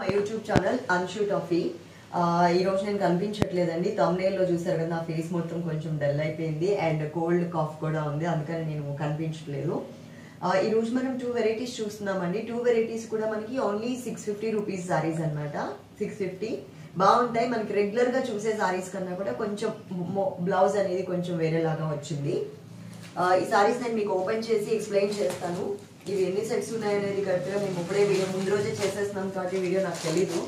my YouTube channel Anshu toffee ఈ రోజు నేను కనిపించట్లేదండి thumbnail లో చూసారు కదా నా ఫేస్ మొత్తం కొంచెం డల్ అయిపోయింది అండ్ కోల్డ్ కాఫ్ కూడా ఉంది అందుకని నేను కనిపించట్లేదు ఆ, ఈ రోజు మనం టూ వెరైటీస్ చూస్తున్నామండి టూ వెరైటీస్ కూడా మనకి only six fifty rupees saris అనమాట సిక్స్ ఫిఫ్టీ బాగుంటాయి మనకి రెగ్యులర్ గా చూసే సారీస్ కన్నా కూడా కొంచెం బ్లౌజ్ అనేది కొంచెం వేరేలాగా వచ్చింది ఆ, ఈ సారీస్ నేను మీకు ఓపెన్ చేసి ఎక్స్ప్లెయిన్ చేస్తాను ఇవి ఎన్ని సెట్స్ ఉన్నాయనేది కరెక్ట్గా మేము ఇప్పుడే వీడియో ముందు రోజే చేసేస్తున్నాం కాబట్టి వీడియో నాకు తెలీదు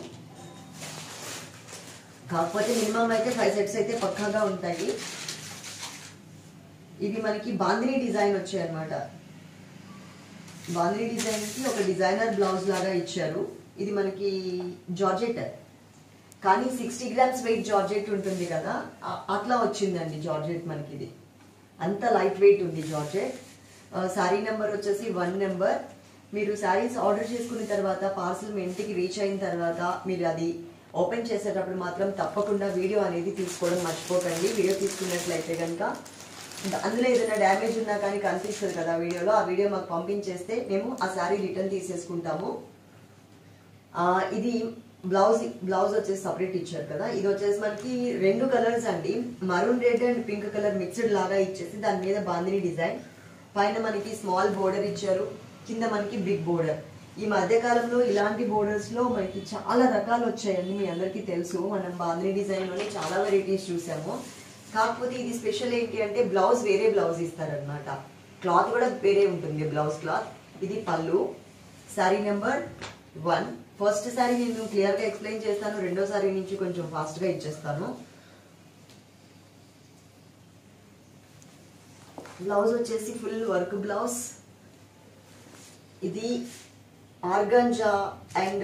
కాకపోతే మినిమం అయితే ఫైవ్ సెట్స్ అయితే పక్కాగా ఉంటాయి ఇవి మనకి బాందిని డిజైన్ వచ్చాయి అనమాట బాందిని డిజైన్ కి ఒక డిజైనర్ బ్లౌజ్ లాగా ఇచ్చారు ఇది మనకి జార్జెట్ కానీ సిక్స్టీ గ్రామ్స్ వెయిట్ జార్జెట్ ఉంటుంది కదా ఆ- అట్లా వచ్చిందండి జార్జెట్ మనకి ఇది అంత లైట్ వెయిట్ ఉంది జార్జెట్ శారీ నెంబర్ వచ్చేసి వన్ నెంబర్ మీరు శారీస్ ఆర్డర్ చేసుకున్న తర్వాత పార్సల్ మీ ఇంటికి రీచ్ అయిన తర్వాత మీరు అది ఓపెన్ చేసేటప్పుడు మాత్రం తప్పకుండా వీడియో అనేది తీసుకోవడం మర్చిపోకండి వీడియో తీసుకున్నట్లయితే కనుక అందులో ఏదైనా డ్యామేజ్ ఉన్నా కానీ కనిపిస్తుంది కదా వీడియోలో ఆ వీడియో మాకు పంపించేస్తే మేము ఆ శారీ రిటర్న్ తీసేసుకుంటాము ఆ, ఇది బ్లౌజ్ బ్లౌజ్ వచ్చేసి సపరేట్ ఇచ్చారు కదా ఇది వచ్చేసి మనకి రెండు కలర్స్ అండి maroon red and pink colour mixed లాగా ఇచ్చేసి దాని మీద బాందిని డిజైన్ పైన మనకి స్మాల్ బోర్డర్ ఇచ్చారు కింద మనకి బిగ్ బోర్డర్ ఈ మధ్య కాలంలో ఇలాంటి బోర్డర్స్ లో మనకి చాలా రకాలు వచ్చాయండి మీ అందరికీ తెలుసు మనం బాందిని డిజైన్ లోనే చాలా వెరైటీస్ చూసాము కాకపోతే ఇది స్పెషల్ ఏంటి అంటే బ్లౌజ్ వేరే బ్లౌజ్ ఇస్తారనమాట క్లాత్ కూడా వేరే ఉంటుంది బ్లౌజ్ క్లాత్ ఇది పళ్ళు sari number one first sari నేను క్లియర్ గా ఎక్స్ప్లెయిన్ చేస్తాను రెండో శారీ నుంచి కొంచెం ఫాస్ట్ గా ఇచ్చేస్తాను బ్లౌజ్ వచ్చేసి ఫుల్ వర్క్ బ్లౌజ్ ఇది ఆర్గంజా అండ్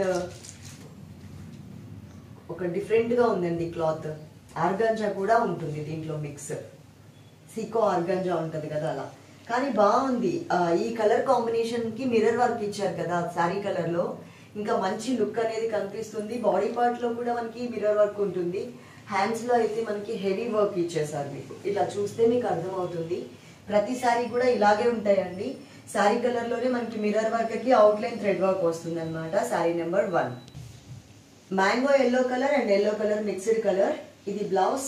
ఒక డిఫరెంట్ గా ఉందండి క్లాత్ ఆర్గంజా కూడా ఉంటుంది దీంట్లో మిక్స్ సీకో ఆర్గంజా ఉంటది కదా అలా కానీ బాగుంది ఆ, ఈ కలర్ కాంబినేషన్ కి మిర్రర్ వర్క్ ఇచ్చారు కదా శారీ కలర్ లో ఇంకా మంచి లుక్ అనేది కనిపిస్తుంది బాడీ పార్ట్ లో కూడా మనకి మిర్రర్ వర్క్ ఉంటుంది హ్యాండ్స్ లో అయితే మనకి హెవీ వర్క్ ఇచ్చేసారు మీకు ఇలా చూస్తే మీకు అర్థమవుతుంది ప్రతి శారీ కూడా ఇలాగే ఉంటాయండి శారీ కలర్ లోనే మనకి మిర్రర్ వర్క్ కి అవుట్ లైన్ థ్రెడ్ వర్క్ వస్తుంది అనమాట sari number one mango yellow colour and yellow colour mixed colour ఇది బ్లౌజ్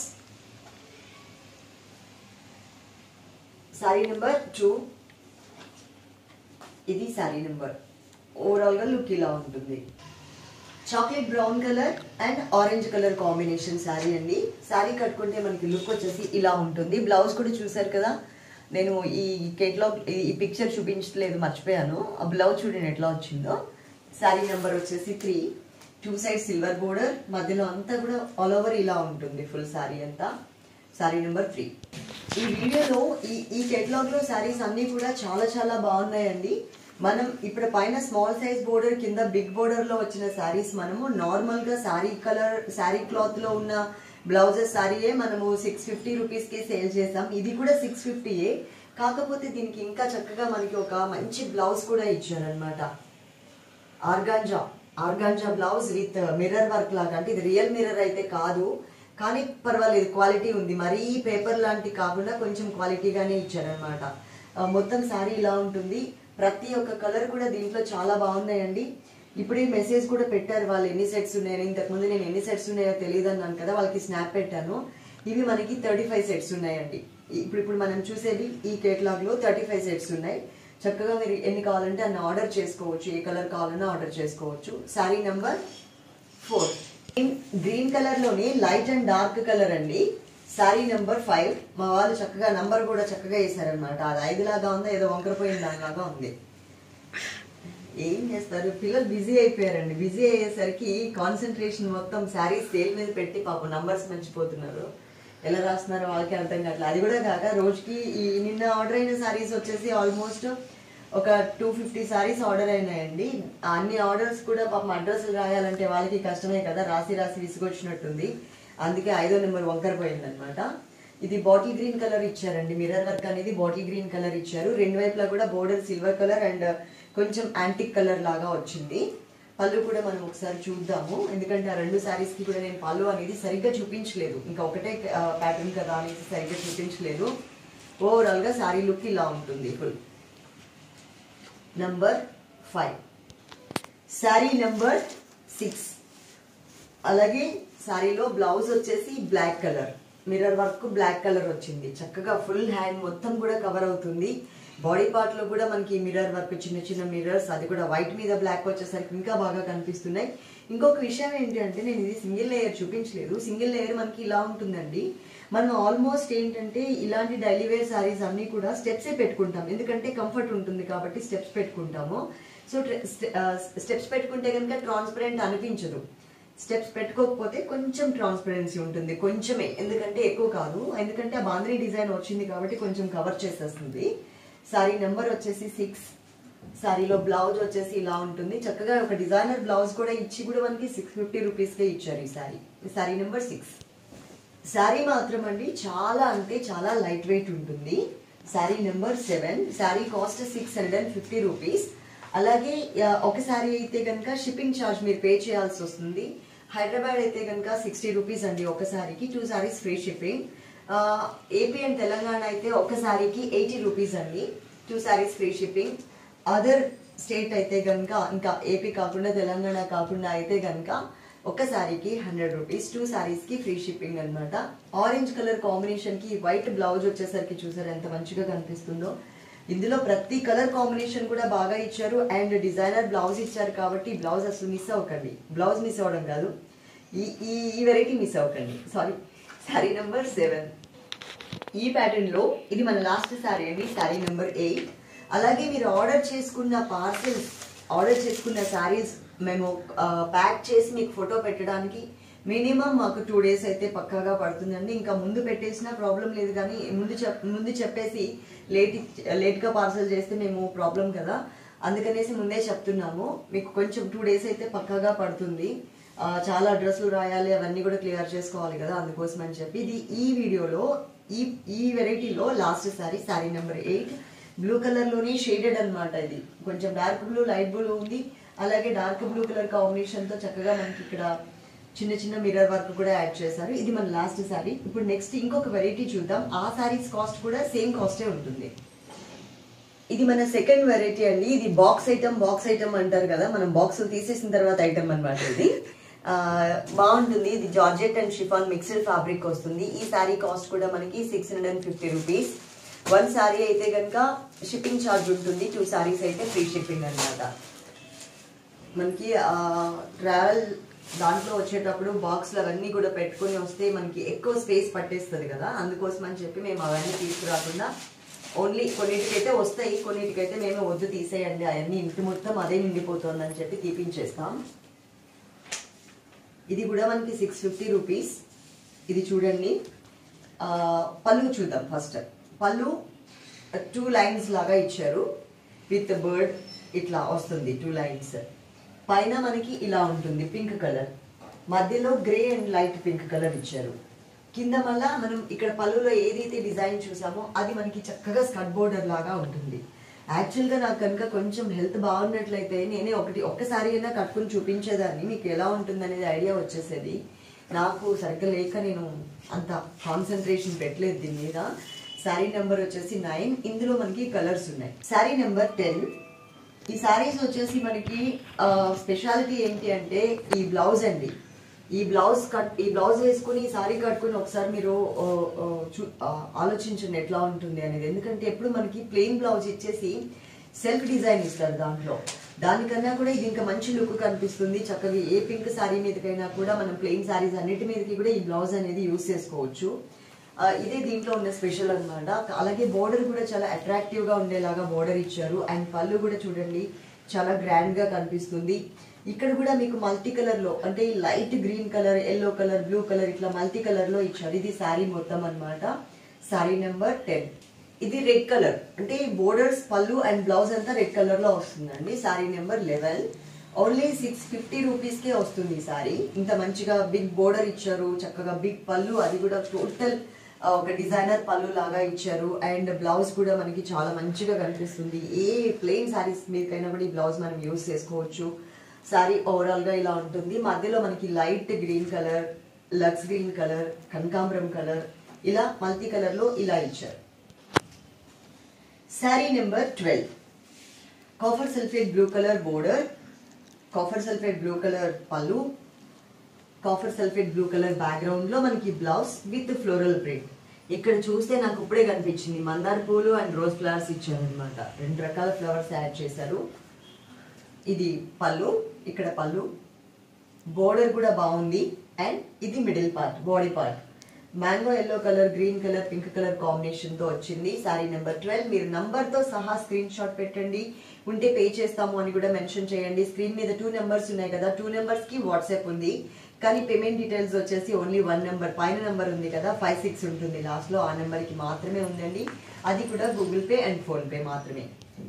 శారీ నెంబర్ టూ ఇది శారీ నెంబర్ ఓవరాల్ గా లుక్ ఇలా ఉంటుంది chocolate brown colour and orange colour combination sari అండి శారీ కట్టుకుంటే మనకి లుక్ వచ్చేసి ఇలా ఉంటుంది బ్లౌజ్ కూడా చూసారు కదా నేను ఈ కేటలాగ్ ఈ పిక్చర్ చూపించలేదు మర్చిపోయాను ఆ బ్లౌజ్ చూడండి ఎట్లా వచ్చిందో శారీ నెంబర్ వచ్చేసి three two side silver border మధ్యలో అంతా కూడా ఆల్ ఓవర్ ఇలా ఉంటుంది ఫుల్ శారీ అంతా శారీ నెంబర్ త్రీ ఈ వీడియోలో ఈ ఈ కేటలాగ్ లో శారీస్ అన్ని కూడా చాలా చాలా బాగున్నాయండి మనం ఇప్పుడు పైన స్మాల్ సైజ్ బోర్డర్ కింద బిగ్ బోర్డర్ లో వచ్చిన శారీస్ మనము నార్మల్ గా శారీ కలర్ శారీ క్లాత్ లో ఉన్న బ్లౌజెస్ శారీయే మనము సిక్స్ ఫిఫ్టీ రూపీస్ కి సేల్ చేసాం ఇది కూడా సిక్స్ ఫిఫ్టీయే కాకపోతే దీనికి ఇంకా చక్కగా మనకి ఒక మంచి బ్లౌజ్ కూడా ఇచ్చారనమాట organza organza blouse with mirror work లాగా అంటే ఇది రియల్ మిర్రర్ అయితే కాదు కానీ పర్వాలేదు క్వాలిటీ ఉంది మరీ పేపర్ లాంటి కాకుండా కొంచెం క్వాలిటీగానే ఇచ్చారనమాట మొత్తం శారీ ఇలా ఉంటుంది ప్రతి ఒక్క కలర్ కూడా దీంట్లో చాలా బాగున్నాయండి ఇప్పుడు ఈ మెసేజ్ కూడా పెట్టారు వాళ్ళు ఎన్ని సెట్స్ ఉన్నాయని ఇంతకుముందు నేను ఎన్ని సెట్స్ ఉన్నాయో తెలియదు అన్నాను కదా వాళ్ళకి స్నాప్ పెట్టాను ఇవి మనకి థర్టీ ఫైవ్ సెట్స్ ఉన్నాయండి ఇప్పుడు ఇప్పుడు మనం చూసేది ఈ కేటలాగ్ లో థర్టీ ఫైవ్ సెట్స్ ఉన్నాయి చక్కగా మీరు ఎన్ని కావాలంటే అన్ని ఆర్డర్ చేసుకోవచ్చు ఏ కలర్ కావాలన్నా ఆర్డర్ చేసుకోవచ్చు sari number four green colour లోని లైట్ అండ్ డార్క్ కలర్ అండి శారీ నెంబర్ ఫైవ్ మా వాళ్ళు చక్కగా నంబర్ కూడా చక్కగా వేసారనమాట అది ఐదు లాగా ఉందా ఏదో వంకరపోయిన దానిలాగా ఉంది ఏం చేస్తారు పిల్లలు బిజీ అయిపోయారండి బిజీ అయ్యేసరికి కాన్సన్ట్రేషన్ మొత్తం శారీ సేల్ మీద పెట్టి పాపం నంబర్స్ మర్చిపోతున్నారు ఎలా రాస్తున్నారో వాళ్ళకి అర్థం కావట్లేదు అది కూడా కాక రోజుకి ఈ నిన్న ఆర్డర్ అయిన శారీస్ వచ్చేసి ఆల్మోస్ట్ ఒక టూ ఫిఫ్టీ శారీస్ ఆర్డర్ అయినాయండి అన్ని ఆర్డర్స్ కూడా పాపం అడ్రస్లు రాయాలంటే వాళ్ళకి కష్టమే కదా రాసి రాసి విసుగొచ్చినట్టుంది అందుకే ఐదో నెంబర్ వంకర పోయిందనమాట ఇది బాటిల్ గ్రీన్ కలర్ ఇచ్చారండి మిర్రర్ వర్క్ అనేది బాటిల్ గ్రీన్ కలర్ ఇచ్చారు రెండు వైపులా కూడా బోర్డర్ సిల్వర్ కలర్ అండ్ కొంచెం యాంటిక్ కలర్ లాగా వచ్చింది పళ్ళు కూడా మనం ఒకసారి చూద్దాము ఎందుకంటే ఆ రెండు శారీస్ కి కూడా నేను పళ్ళు అనేది సరిగ్గా చూపించలేదు ఇంకా ఒకటే ప్యాటర్న్ కదా అనేసి సరిగ్గా చూపించలేదు ఓవరాల్ గా శారీ లుక్ ఇలా ఉంటుంది full number five sari number six అలాగే శారీలో బ్లౌజ్ వచ్చేసి black colour mirror work black colour వచ్చింది చక్కగా ఫుల్ హ్యాండ్ మొత్తం కూడా కవర్ అవుతుంది బాడీ పార్ట్ లో కూడా మనకి మిర్రర్ వర్క్ చిన్న చిన్న మిర్రర్స్ అది కూడా వైట్ మీద బ్లాక్ వచ్చేసరికి ఇంకా బాగా కనిపిస్తున్నాయి ఇంకొక విషయం ఏంటి అంటే నేను ఇది సింగిల్ లేయర్ చూపించలేదు సింగిల్ లేయర్ మనకి ఇలా ఉంటుందండి మనం ఆల్మోస్ట్ ఏంటంటే ఇలాంటి డైలీ వేర్ సారీస్ అన్ని కూడా స్టెప్సే పెట్టుకుంటాం ఎందుకంటే కంఫర్ట్ ఉంటుంది కాబట్టి స్టెప్స్ పెట్టుకుంటాము సో స్టెప్స్ పెట్టుకుంటే కనుక ట్రాన్స్పరెంట్ అనిపించదు స్టెప్స్ పెట్టుకోకపోతే కొంచెం ట్రాన్స్పరెన్సీ ఉంటుంది కొంచెమే ఎందుకంటే ఎక్కువ కాదు ఎందుకంటే ఆ బాంద్రీ డిజైన్ వచ్చింది కాబట్టి కొంచెం కవర్ చేసేస్తుంది సారీ నెంబర్ వచ్చేసి సిక్స్ సారీలో బ్లౌజ్ వచ్చేసి ఇలా ఉంటుంది చక్కగా ఒక డిజైనర్ బ్లౌజ్ కూడా ఇచ్చి కూడా మనకి సిక్స్ ఫిఫ్టీ రూపీస్కే ఇచ్చారు ఈ సారీ సారీ నెంబర్ సిక్స్ శారీ మాత్రం అండి చాలా అంటే చాలా లైట్ వెయిట్ ఉంటుంది sari number seven sari cost six hundred and fifty rupees అలాగే ఆ, ఒక శారీ అయితే కనుక షిప్పింగ్ ఛార్జ్ మీరు పే చేయాల్సి వస్తుంది హైదరాబాద్ అయితే కనుక సిక్స్టీ రూపీస్ అండి ఒక శారీకి two saris free shipping AP and Telangana అయితే ఒక శారీకి ఎయిటీ రూపీస్ అండి two saris free shipping other state అయితే కనుక ఇంకా ఏపీ కాకుండా తెలంగాణ కాకుండా అయితే కనుక ఒక శారీకి హండ్రెడ్ రూపీస్ టూ శారీస్ కి ఫ్రీ షిప్పింగ్ అన్నమాట ఆరెంజ్ కలర్ కాంబినేషన్ కి వైట్ బ్లౌజ్ వచ్చేసరికి చూసారు ఎంత మంచిగా కనిపిస్తుందో ఇందులో ప్రతి కలర్ కాంబినేషన్ కూడా బాగా ఇచ్చారు అండ్ డిజైనర్ బ్లౌజ్ ఇచ్చారు కాబట్టి బ్లౌజ్ అసలు మిస్ అవ్వకండి బ్లౌజ్ మిస్ అవ్వడం కాదు ఈ ఈ ఈ వెరైటీ మిస్ అవ్వకండి సారీ శారీ నెంబర్ సెవెన్ ఈ ప్యాటర్న్ లో ఇది మన లాస్ట్ శారీ అండి శారీ నెంబర్ ఎయిట్ అలాగే మీరు ఆర్డర్ చేసుకున్న పార్సెల్స్ ఆర్డర్ చేసుకున్న శారీస్ మేము ప్యాక్ చేసి మీకు ఫోటో పెట్టడానికి మినిమం మాకు టూ డేస్ అయితే పక్కాగా పడుతుందండి ఇంకా ముందు పెట్టేసినా ప్రాబ్లం లేదు కానీ ముందు చెప్ ముందు చెప్పేసి లేట్ లేట్గా పార్సల్ చేస్తే మేము ప్రాబ్లం కదా అందుకనేసి ముందే చెప్తున్నాము మీకు కొంచెం టూ డేస్ అయితే పక్కాగా పడుతుంది ఆ, చాలా అడ్రస్లు రాయాలి అవన్నీ కూడా క్లియర్ చేసుకోవాలి కదా అందుకోసం అని చెప్పి ఇది ఈ వీడియోలో ఈ ఈ వెరైటీలో last sari sari number eight blue colour లోని షేడెడ్ అన్నమాట ఇది కొంచెం డార్క్ బ్లూ లైట్ బ్లూ ఉంది అలాగే డార్క్ బ్లూ కలర్ కాంబినేషన్ తో చక్కగా మనకి ఇక్కడ చిన్న చిన్న మిర్రర్ వర్క్ కూడా యాడ్ చేశారు ఇది మన లాస్ట్ సారీ ఇప్పుడు నెక్స్ట్ ఇంకొక వెరైటీ చూద్దాం ఆ సారీస్ కాస్ట్ కూడా సేమ్ కాస్టే ఉంటుంది ఇది మన సెకండ్ వెరైటీ అండి ఇది బాక్స్ ఐటమ్ బాక్స్ ఐటమ్ అంటారు కదా మనం బాక్స్ తీసేసిన తర్వాత ఐటమ్ అన్నమాట ఇది ఆ, బాగుంటుంది ఇది georgette and chiffon mixed fabric వస్తుంది ఈ శారీ కాస్ట్ కూడా మనకి six hundred and fifty rupees one sari అయితే కనుక షిప్పింగ్ ఛార్జ్ ఉంటుంది టూ శారీస్ అయితే ఫ్రీ షిప్పింగ్ అన్నమాట మనకి ట్రావెల్ దాంట్లో వచ్చేటప్పుడు బాక్స్లు అవన్నీ కూడా పెట్టుకొని వస్తే మనకి ఎక్కువ స్పేస్ పట్టేస్తుంది కదా అందుకోసం అని చెప్పి మేము అవన్నీ తీసుకురాకుండా ఓన్లీ కొన్నిటికైతే వస్తాయి కొన్నిటికైతే మేము వద్దు తీసేయండి అవన్నీ ఇంటి మొత్తం అదే నిండిపోతుంది అని చెప్పి తీపించేస్తాం ఇది కూడా మనకి సిక్స్ ఫిఫ్టీ రూపీస్ ఇది చూడండి ఆ, పళ్ళు చూద్దాం ఫస్ట్ పళ్ళు టూ లైన్స్ లాగా ఇచ్చారు విత్ బర్డ్ ఇట్లా వస్తుంది టూ లైన్స్ పైన మనకి ఇలా ఉంటుంది పింక్ కలర్ మధ్యలో grey and light pink colour ఇచ్చారు కింద మళ్ళా మనం ఇక్కడ పళ్ళులో ఏదైతే డిజైన్ చూసామో అది మనకి చక్కగా స్కర్ట్ బోర్డర్ లాగా ఉంటుంది యాక్చువల్ గా నాకు కనుక కొంచెం హెల్త్ బాగున్నట్లయితే నేనే ఒకటి ఒక్కసారి అయినా కట్టుకుని చూపించేదాన్ని మీకు ఎలా ఉంటుంది అనేది ఐడియా వచ్చేసేది నాకు సరిగ్గా లేక నేను అంత కాన్సన్ట్రేషన్ పెట్టలేదు దీని మీద శారీ నెంబర్ వచ్చేసి నైన్ ఇందులో మనకి కలర్స్ ఉన్నాయి శారీ నెంబర్ టెన్ ఈ శారీస్ వచ్చేసి మనకి స్పెషాలిటీ ఏంటి అంటే ఈ బ్లౌజ్ అండి ఈ బ్లౌజ్ కట్ ఈ బ్లౌజ్ వేసుకుని ఈ సారీ కట్టుకుని ఒకసారి మీరు ఆ, ఆ, చూ- ఆ, ఆలోచించండి ఎట్లా ఉంటుంది అనేది ఎందుకంటే ఎప్పుడు మనకి ప్లెయిన్ బ్లౌజ్ ఇచ్చేసి సెల్ఫ్ డిజైన్ ఇస్తారు దాంట్లో దానికన్నా కూడా ఇది ఇంకా మంచి లుక్ కనిపిస్తుంది చక్కగా ఏ పింక్ శారీ మీదకైనా కూడా మనం ప్లెయిన్ శారీస్ అన్నిటి మీదకి కూడా ఈ బ్లౌజ్ అనేది యూస్ చేసుకోవచ్చు ఆ, ఇదే దీంట్లో ఉన్న స్పెషల్ అన్నమాట అలాగే బోర్డర్ కూడా చాలా అట్రాక్టివ్ గా ఉండేలాగా బోర్డర్ ఇచ్చారు అండ్ పళ్ళు కూడా చూడండి చాలా గ్రాండ్ గా కనిపిస్తుంది ఇక్కడ కూడా మీకు మల్టీ కలర్ లో అంటే light green colour yellow colour blue colour ఇట్లా మల్టీ కలర్ లో ఇచ్చారు ఇది శారీ మొత్తం అన్నమాట శారీ నెంబర్ టెన్ ఇది రెడ్ కలర్ అంటే బోర్డర్స్ పళ్ళు అండ్ బ్లౌజ్ అంతా రెడ్ కలర్ లో వస్తుందండి sari number eleven only six fifty rupees కే వస్తుంది ఈ సారీ ఇంత మంచిగా బిగ్ బోర్డర్ ఇచ్చారు చక్కగా బిగ్ పళ్ళు అది కూడా టోటల్ ఒక డిజైనర్ పళ్ళు లాగా ఇచ్చారు అండ్ బ్లౌజ్ కూడా మనకి చాలా మంచిగా కనిపిస్తుంది ఏ ప్లెయిన్ సారీస్ మీదకైనా కూడా ఈ బ్లౌజ్ మనం యూస్ చేసుకోవచ్చు సారీ ఓవరాల్ గా ఇలా ఉంటుంది మధ్యలో మనకి లైట్ గ్రీన్ కలర్ లక్స్ గ్రీన్ కలర్ కనకాంబరం కలర్ ఇలా మల్టీ కలర్ లో ఇలా ఇచ్చారు sari number twelve copper sulphate blue colour border copper sulphate blue colour పళ్ళు copper sulphate blue colour background లో మనకి బ్లౌజ్ విత్ ఫ్లోరల్ ప్రింట్ ఇక్కడ చూస్తే నాకు ఇప్పుడే కనిపించింది మందార పూలు అండ్ రోజ్ ఫ్లవర్స్ ఇచ్చారనమాట రెండు రకాల ఫ్లవర్స్ యాడ్ చేశారు ఇది పళ్ళు ఇక్కడ పళ్ళు బోర్డర్ కూడా బాగుంది అండ్ ఇది middle part body part mango yellow colour green colour pink colour combination తో వచ్చింది సారీ నెంబర్ ట్వెల్వ్ మీరు నంబర్ తో సహా స్క్రీన్ షాట్ పెట్టండి ఉంటే పే చేస్తాము అని కూడా మెన్షన్ చేయండి స్క్రీన్ మీద టూ నెంబర్స్ ఉన్నాయి కదా టూ నెంబర్స్ కి వాట్సాప్ ఉంది కానీ పేమెంట్ డీటెయిల్స్ వచ్చేసి ఓన్లీ వన్ నెంబర్ పైన నెంబర్ ఉంది కదా ఫైవ్ సిక్స్ ఉంటుంది లాస్ట్ లో ఆ నెంబర్ కి మాత్రమే ఉందండి అది కూడా Google Pay and PhonePe మాత్రమే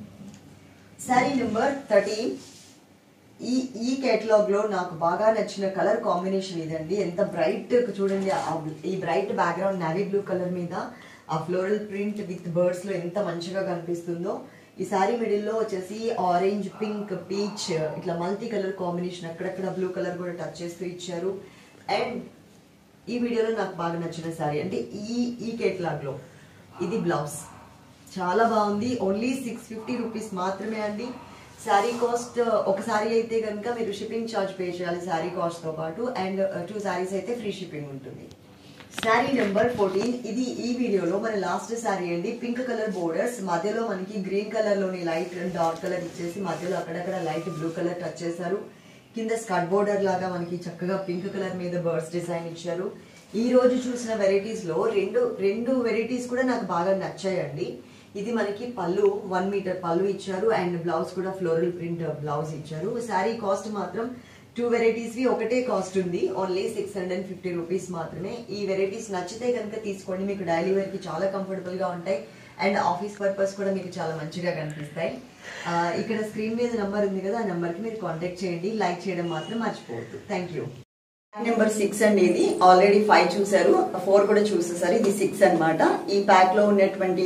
శారీ నెంబర్ థర్టీన్ ఈ ఈ కేటలాగ్ లో నాకు బాగా నచ్చిన కలర్ కాంబినేషన్ ఇదండి ఎంత బ్రైట్ చూడండి ఆ- ఈ bright background navy blue colour మీద ఆ ఫ్లోరల్ ప్రింట్ విత్ బర్డ్స్ లో ఎంత మంచిగా కనిపిస్తుందో ఈ సారీ మిడిల్ లో వచ్చేసి ఆరెంజ్ పింక్ పీచ్ ఇట్లా మల్టీ కలర్ కాంబినేషన్ అక్కడక్కడ బ్లూ కలర్ కూడా టచ్ చేస్తూ ఇచ్చారు అండ్ ఈ వీడియోలో నాకు బాగా నచ్చిన సారీ అంటే ఈ ఈ కేటలాగ్ లో ఇది బ్లౌజ్ చాలా బాగుంది ఓన్లీ సిక్స్ ఫిఫ్టీ రూపీస్ మాత్రమే అండి శారీ కాస్ట్ ఒక శారీ అయితే కనుక మీరు షిప్పింగ్ ఛార్జ్ పే చేయాలి శారీ కాస్ట్ తో పాటు అండ్ టూ శారీస్ అయితే ఫ్రీ షిప్పింగ్ ఉంటుంది శారీ నెంబర్ ఫోర్టీన్ ఇది ఈ వీడియోలో మన లాస్ట్ శారీ అండి పింక్ కలర్ బోర్డర్స్ మధ్యలో మనకి గ్రీన్ కలర్ లోని లైట్ డార్క్ కలర్ ఇచ్చేసి మధ్యలో అక్కడక్కడ లైట్ బ్లూ కలర్ టచ్ చేశారు కింద స్కట్ బోర్డర్ లాగా మనకి చక్కగా పింక్ కలర్ మీద బర్డ్స్ డిజైన్ ఇచ్చారు ఈ రోజు చూసిన వెరైటీస్ లో రెండు రెండు వెరైటీస్ కూడా నాకు బాగా నచ్చాయండి ఇది మనకి పళ్ళు వన్ మీటర్ పళ్ళు ఇచ్చారు అండ్ బ్లౌజ్ కూడా ఫ్లోరల్ ప్రింట్ బ్లౌజ్ ఇచ్చారు శారీ కాస్ట్ మాత్రం టూ వెరైటీస్ వి ఒకటే కాస్ట్ ఉంది only six hundred fifty rupees మాత్రమే ఈ వెరైటీస్ నచ్చితే కనుక తీసుకోండి మీకు డైలీ వేర్ కి చాలా కంఫర్టబుల్ గా ఉంటాయి అండ్ ఆఫీస్ పర్పస్ కూడా మీకు చాలా మంచిగా కనిపిస్తాయి ఆ, ఇక్కడ స్క్రీన్ మీద నెంబర్ ఉంది కదా ఆ నెంబర్ కి మీరు కాంటాక్ట్ చేయండి లైక్ చేయడం మాత్రం మర్చిపోవద్దు థ్యాంక్ యూ నెంబర్ సిక్స్ అండి ఇది ఆల్రెడీ ఫైవ్ చూసారు ఫోర్ కూడా చూసేసారు ఇది సిక్స్ అన్నమాట ఈ ప్యాక్ లో ఉన్నటువంటి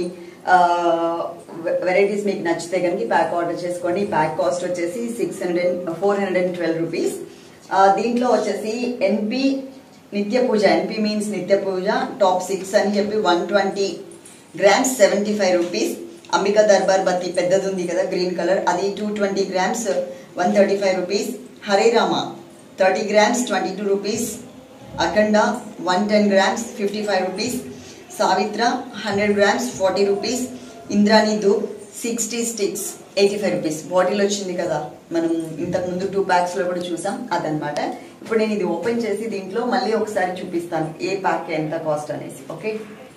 వెరైటీస్ మీకు నచ్చితే కనుక ఈ ప్యాక్ ఆర్డర్ చేసుకోండి ఈ ప్యాక్ కాస్ట్ వచ్చేసి six hundred four hundred and twelve rupees దీంట్లో వచ్చేసి ఎన్పి నిత్య పూజ ఎన్పి మీన్స్ నిత్య పూజ టాప్ సిక్స్ అని చెప్పి one twenty grams seventy five rupees Ambika Darbar Batti పెద్దది ఉంది కదా గ్రీన్ కలర్ అది two twenty grams one thirty five rupees Hare Rama thirty grams twenty two rupees Akhanda one ten grams fifty five rupees Savitra hundred grams forty rupees Indrani dhoop sixty sticks eighty five rupees bottle వచ్చింది కదా మనం ఇంతకు ముందు two packs లో కూడా చూసాం అదనమాట ఇప్పుడు నేను ఇది ఓపెన్ చేసి దీంట్లో మళ్ళీ ఒకసారి చూపిస్తాను ఏ ప్యాక్ ఎంత కాస్ట్ అనేసి ఓకే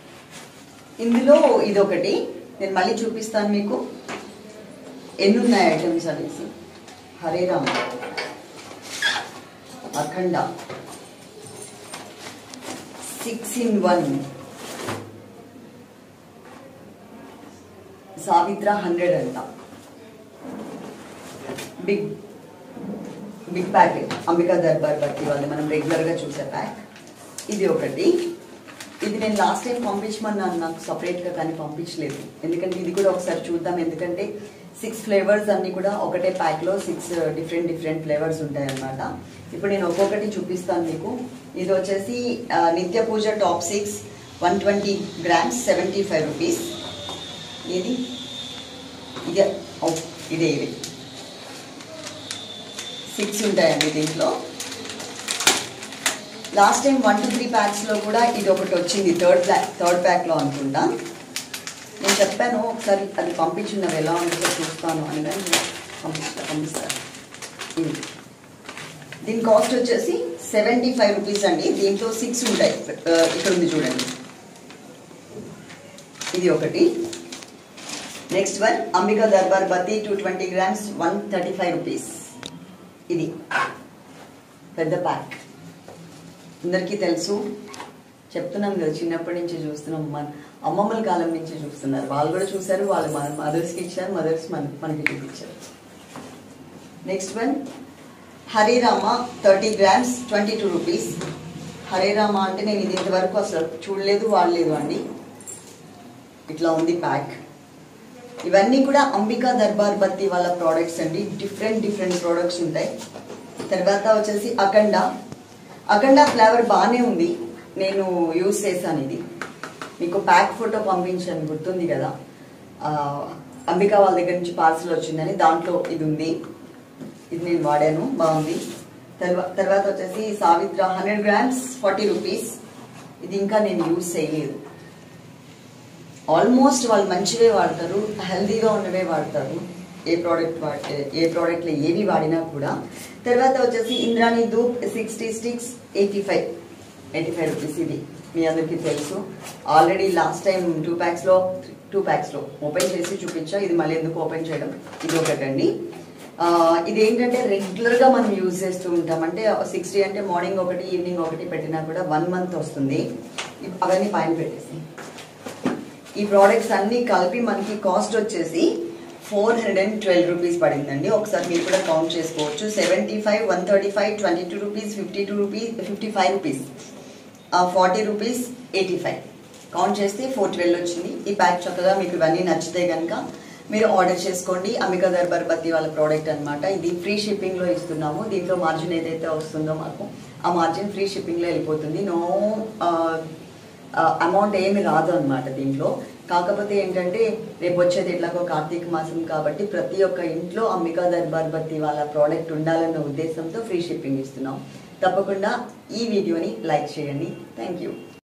ఇందులో ఇదొకటి నేను మళ్ళీ చూపిస్తాను మీకు ఎన్ని ఉన్నాయి ఐటమ్స్ అనేసి Hare Rama Akhanda six in one Savitra hundred అంట big big packet Ambika Darbar Batti వాళ్ళు మనం రెగ్యులర్ గా చూసే ప్యాక్ ఇది ఒకటి ఇది నేను లాస్ట్ టైం పంపించమన్నాను నాకు సపరేట్ గా కానీ పంపించలేదు ఎందుకంటే ఇది కూడా ఒకసారి చూద్దాం ఎందుకంటే సిక్స్ ఫ్లేవర్స్ అన్ని కూడా ఒకటే ప్యాక్ లో సిక్స్ డిఫరెంట్ డిఫరెంట్ ఫ్లేవర్స్ ఉంటాయి అన్నమాట ఇప్పుడు నేను ఒక్కొక్కటి చూపిస్తాను మీకు ఇది వచ్చేసి ఆ, Nitya Pooja top six one twenty grams seventy five rupees ఇది ఇదే ఓ, ఇదే ఇది సిక్స్ ఉంటాయండి దీంట్లో last time one two three ప్యాక్స్లో కూడా ఇది ఒకటి వచ్చింది థర్డ్ ప్యాక్ థర్డ్ ప్యాక్లో అనుకుంటా నేను చెప్పాను ఒకసారి అది పంపించున్నవి ఎలా ఉంటుందో చూస్తాను అని కానీ పంపిస్తా పంపిస్తాను ఇది దీని కాస్ట్ వచ్చేసి సెవెంటీ ఫైవ్ రూపీస్ అండి దీంట్లో సిక్స్ ఉంటాయి ఆ, ఇక్కడ ఉంది చూడండి ఇది ఒకటి next one Ambika Darbar Batti two twenty grams one thirty five rupees ఇది పెద్ద ప్యాక్ అందరికీ తెలుసు చెప్తున్నాం కదా చిన్నప్పటి నుంచి చూస్తున్నాం మన అమ్మమ్మల కాలం నుంచి చూస్తున్నారు వాళ్ళు కూడా చూశారు వాళ్ళు మన మదర్స్కి ఇచ్చారు మదర్స్ మన మనకి చూపించారు next one Harirama thirty grams twenty two rupees Harirama అంటే నేను ఇది ఇంతవరకు అసలు చూడలేదు వాడలేదు అండి ఇట్లా ఉంది ప్యాక్ ఇవన్నీ కూడా అంబికా దర్బార్ బత్తి వాళ్ళ ప్రోడక్ట్స్ అండి డిఫరెంట్ డిఫరెంట్ ప్రోడక్ట్స్ ఉంటాయి తర్వాత వచ్చేసి అఖండ అఖండ ఫ్లేవర్ బాగానే ఉంది నేను యూస్ చేశాను ఇది మీకు ప్యాక్ ఫోటో పంపించాను గుర్తుంది కదా ఆ, అంబికా వాళ్ళ దగ్గర నుంచి పార్సల్ వచ్చిందని దాంట్లో ఇది ఉంది ఇది నేను వాడాను బాగుంది తర్వా- తర్వాత వచ్చేసి Savitra hundred grams forty rupees ఇది ఇంకా నేను యూజ్ చేయలేదు ఆల్మోస్ట్ వాళ్ళు మంచివే వాడతారు హెల్దీగా ఉన్నవే వాడతారు ఏ ప్రోడక్ట్ వాడితే ఏ ప్రోడక్ట్లో ఏవి వాడినా కూడా తర్వాత వచ్చేసి Indrani dhoop sixty sticks eighty five eighty five rupees ఇది మీ అందరికీ తెలుసు ఆల్రెడీ లాస్ట్ టైం టూ ప్యాక్స్లో టూ ప్యాక్స్లో ఓపెన్ చేసి చూపించా ఇది మళ్ళీ ఎందుకు ఓపెన్ చేయడం ఇది ఒకటండి ఆ, ఇది ఏంటంటే రెగ్యులర్గా మనం యూజ్ చేస్తూ ఉంటాం అంటే సిక్స్టీ అంటే మార్నింగ్ ఒకటి ఈవినింగ్ ఒకటి పెట్టినా కూడా వన్ మంత్ వస్తుంది ఇప్- అవన్నీ పైన పెట్టేసి ఈ ప్రోడక్ట్స్ అన్ని కలిపి మనకి కాస్ట్ వచ్చేసి four hundred and twelve rupees పడిందండి ఒకసారి మీరు కూడా కౌంట్ చేసుకోవచ్చు seventy five one thirty five twenty two rupees fifty two rupees fifty five rupees forty rupees eighty five count చేస్తే ఫోర్ ట్వెల్వ్ వచ్చింది ఈ ప్యాక్ చక్కగా మీకు ఇవన్నీ నచ్చితే కనుక మీరు ఆర్డర్ చేసుకోండి అమిక దర్బార్ బత్తి వాళ్ళ ప్రోడక్ట్ అన్నమాట ఇది ఫ్రీ షిప్పింగ్లో ఇస్తున్నాము దీంట్లో మార్జిన్ ఏదైతే వస్తుందో మాకు ఆ మార్జిన్ ఫ్రీ షిప్పింగ్లో వెళ్ళిపోతుంది నో అమౌంట్ ఏమి రాదు అనమాట దీంట్లో కాకపోతే ఏంటంటే రేపు వచ్చేది ఎట్లాగో కార్తీక మాసం కాబట్టి ప్రతి ఒక్క ఇంట్లో అంబికా దర్బార్ బత్తి వాళ్ళ ప్రోడక్ట్ ఉండాలన్న ఉద్దేశంతో ఫ్రీ షిప్పింగ్ ఇస్తున్నాం తప్పకుండా ఈ వీడియోని లైక్ చేయండి థ్యాంక్ యూ